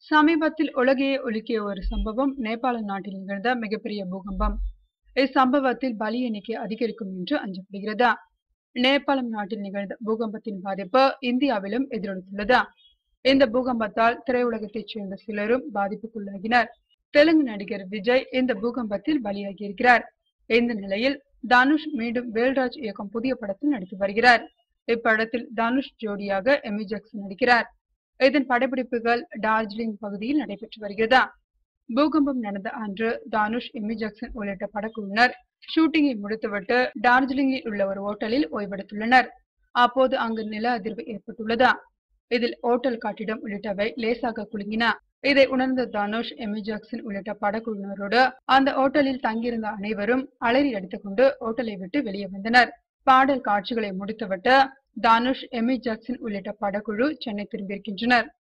சமீபத்தில் உலகையே உலுக்கிய ஒரு சம்பவம் நேபாள நாட்டில் நிகழ்ந்த மிகப்பெரிய பூகம்பம் இச்சம்பவத்தில் பலி எண்ணிக்கை அதிகரிக்கும் என்று அஞ்சப்படுகிறது நேபாளம் நாட்டில் நிகழ்ந்த பூகம்பத்தின் பாதிப்பு இந்தியாவிலும் எதிரொலித்துள்ளது இந்த பூகம்பத்தால் திரையுலகத்தைச் சேர்ந்த சிலரும் பாதிப்புக்குள்ளாகினர் தெலுங்கு நடிகர் விஜய் இந்த பூகம்பத்தில் பலியாகியிருக்கிறார் இந்த நிலையில் தனுஷ் மீண்டும் வேல்ராஜ் இயக்கும் புதிய படத்தில் நடித்து வருகிறார் இப்படத்தில் தனுஷ் ஜோடியாக எமி ஜாக்சன் நடிக்கிறார் இதன் படப்பிடிப்புகள் டார்ஜிலிங் பகுதியில் நடைபெற்று வருகிறது பூகம்பம் நடந்த அன்று தானுஷ் எமி ஜாக்சன் உள்ளிட்ட படக்குழுவினர் ஷூட்டிங்கை முடித்துவிட்டு டார்ஜிலிங்கில் உள்ள ஒரு ஓட்டலில் ஓய்வெடுத்துள்ளனர் அப்போது அங்கு நில அதிர்வு ஏற்பட்டுள்ளது இதில் ஓட்டல் கட்டிடம் உள்ளிட்டவை லேசாக குலுங்கின இதை உணர்ந்த தனுஷ் எமி ஜாக்சன் உள்ளிட்ட படக்குழுவினரோடு அந்த ஓட்டலில் தங்கியிருந்த அனைவரும் அலறி அடித்துக்கொண்டு ஓட்டலை விட்டு வெளியே வந்தனர் பாடல் காட்சிகளை முடித்துவிட்டு தனுஷ் எமி ஜாக்சன் உள்ளிட்ட படக்குழு சென்னை திரும்பியிருக்கின்றனர்